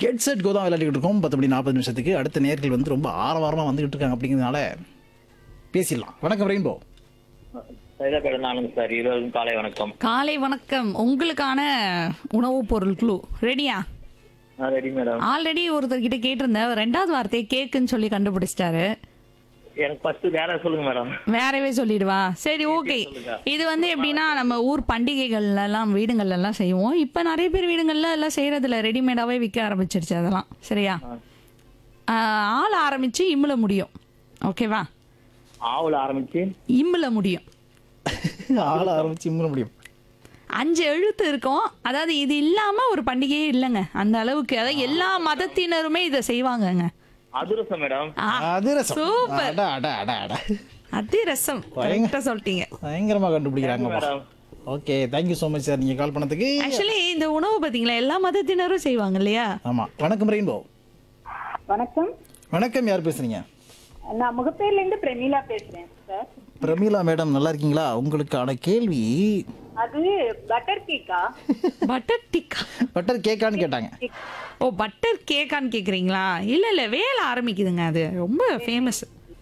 Get set go தான் விளையாடிக்கிட்டு இருக்கோம் பத்து மணி நாற்பது நிமிஷத்துக்கு அடுத்த நேர்கள் வந்து ரொம்ப ஆரவாரமாக வந்துகிட்டு இருக்காங்க அப்படிங்கிறதுனால பேசிடலாம் வணக்கம் ரெயின்போ சைதாப்பேட்டை ஆனந்த் சார் இருவருக்கும் காலை வணக்கம் காலை வணக்கம் உங்களுக்கான உணவுப் பொருள் குழு ரெடியா ரெடி மேடம் ஆல்ரெடி ஒருத்தர்கிட்ட கேட்டிருந்தேன் ரெண்டாவது வார்த்தையை கேக்குன்னு சொல்லி கண்டுபிடிச்சிட்டாரு எனக்கு ஃபர்ஸ்ட் வேற சொல்லுங்க மேடம் வேறவே சொல்லிடுவா சரி ஓகே இது வந்து எப்படின்னா நம்ம ஊர் பண்டிகைகள்ல எல்லாம் வீடுகள்ல எல்லாம் செய்வோம் இப்ப நிறைய பேர் வீடுகள்ல எல்லாம் செய்யறதுல ரெடிமேடாவே விற்க ஆரம்பிச்சிருச்சு அதெல்லாம் சரியா ஆஹ், ஆள் ஆரம்பிச்சு இம்முல முடியும் ஓகேவா ஆவுல ஆரம்பிச்சு இம்முல முடியும் ஆள ஆரம்பிச்சு இம்முற முடியும் அஞ்சு எழுத்து இருக்கும் அதாவது இது இல்லாம ஒரு பண்டிகையே இல்லைங்க அந்த அளவுக்கு அதாவது எல்லா மதத்தினருமே இதை செய்வாங்கங்க அதிரசம் மேடம் ஆ, அதிரசம் சூப்பர் அட அட அட அட அதிரசம் கரெக்டா சொல்லிட்டீங்க பயங்கரமா கண்டுபிடிக்கிறாங்க madam okay thank you so much sir நீங்கள் கால் பண்ணதுக்கு ஆக்சுவலி இந்த உணவு பாத்தீங்களா எல்லா மதத்தினரும் செய்வாங்க இல்லையா ஆமாம் வணக்கம் ரெயின்போ வணக்கம் வணக்கம் யார் பேசுறீங்க நான் முகப்பேர்ல இருந்து பிரமீளா பேசுறேன் சார் பிரமீளா மேடம் நல்லா இருக்கீங்களா உங்களுக்கான கேள்வி அது பட்டர் கேக்கா பட்டர் டிக்கா பட்டர் கேக்கான்னு கேட்டாங்க ஓ பட்டர் கேக்கான்னு கேக்குறீங்களா இல்ல இல்ல வேலை ஆரம்பிக்குதுங்க அது ரொம்ப ஃபேமஸ்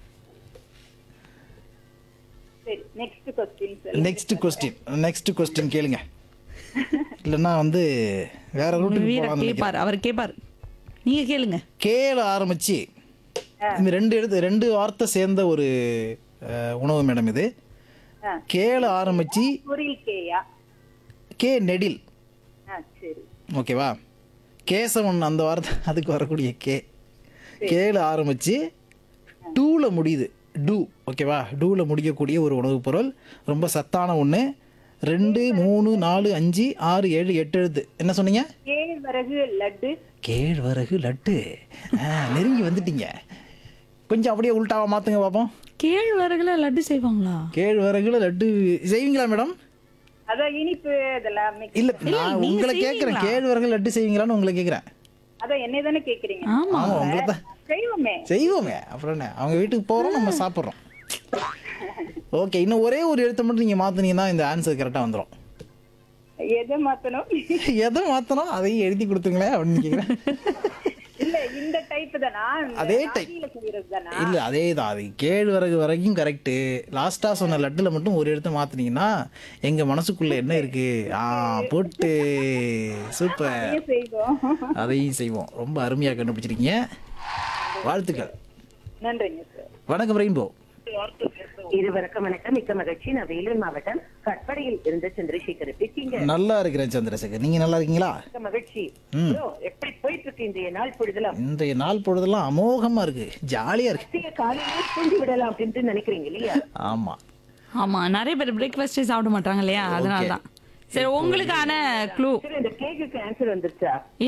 சரி next question sir next question next question கேளுங்க இல்லைன்னா வந்து வேற ரூட்டுக்கு வீர போகலாம்னு நினைக்கிறேன் கேப்பார் அவர் கேப்பார் நீங்க கேளுங்க கேல ஆரம்பிச்சு இந்த ரெண்டு எழுத்து ரெண்டு வார்த்தை சேர்ந்த ஒரு அஹ், உணவு மேடம் இது ஆ. கேல ஆரம்பிச்சு பொரியல் கேயா கே நெடில் ஆ சரி ஓகேவா கேசவன் அந்த வார்த்தை அதுக்கு வரக்கூடிய கே கேல ஆரம்பிச்சு டூல முடியுது டூ ஓகேவா டூல முடியக்கூடிய ஒரு உணவுப் பொருள் ரொம்ப சத்தான ஒன்று ரெண்டு மூணு நாலு அஞ்சு ஆறு ஏழு எட்டு எழுத்து என்ன சொன்னீங்க கேழ்வரகு லட்டு கேழ்வரகு லட்டு ஆ, நெருங்கி வந்துட்டீங்க கொஞ்சம் அப்படியே உள்டாவா மாத்துங்க பார்ப்போம் கேழ்வரகுல லட்டு செய்வாங்களா கேழ்வரகுல லட்டு செய்வீங்களா மேடம் அதான் இனிப்பு இதெல்லாம் mix. இல்ல நான் உங்களை கேட்குறேன் கேழ்வரகு லட்டு செய்வீங்களான்னு உங்களை கேட்குறேன் அதான் என்னை தானே கேக்குறீங்க ஆமா ஆமா உங்களை தான் செய்வோமே செய்வோங்க அப்புறம் என்ன அவங்க வீட்டுக்கு போகிறோம் நம்ம சாப்பிட்றோம் ஓகே இன்னும் ஒரே ஒரு எழுத்தை மட்டும் நீங்கள் மாற்றினீங்கன்னா இந்த ஆன்சர் கரெக்டாக வந்துடும் எதை மாத்தணும் எதை மாற்றணும் அதையும் எழுதி கொடுத்துங்களேன் அப்படின்னு கேட்குறேன் இல்ல இந்த டைப் தானா இந்த அதே type. ராகியில செய்யறது தானா இல்லை அதே தான் அது கேழ்வரகு வரைக்கும் கரெக்டு லாஸ்ட்டாக சொன்ன லட்டில் மட்டும் ஒரு எழுத்தை மாற்றினீங்கன்னா எங்கள் மனசுக்குள்ளே என்ன இருக்குது ஆ போட்டு சூப்பர் அதையும் செய்வோம் அதையும் செய்வோம் ரொம்ப அருமையாக கண்டுபிடிச்சிருக்கீங்க வாழ்த்துக்கள் நன்றிங்க சார் வணக்கம் ரெயின்போ இருவருக்கும் வணக்கம் மிக்க மகிழ்ச்சி நான் வேலூர் மாவட்டம் கட்படையில் இருந்த சந்திரசேகர் பேசிங்க நல்லா இருக்கிறேன் சந்திரசேகர் நீங்கள் நல்லா இருக்கீங்களா மிக்க மகிழ்ச்சி bro, எப்படி போயிட்டு இருக்கு இன்றைய நாள் பொழுதுலாம் இன்றைய நாள் பொழுதெல்லாம் அமோகமாக இருக்குது ஜாலியாக இருக்கு மத்திய காலையிலே தூண்டி விடலாம் அப்படின்ட்டு நினைக்கிறீங்க இல்லையா ஆமாம் ஆமா நிறைய பேர் பிரேக்ஃபாஸ்டே சாப்பிட மாட்டாங்க இல்லையா அதனால தான் சரி உங்களுக்கான க்ளூ சரி இந்த கேக்குக்கு ஆன்சர் வந்துருச்சா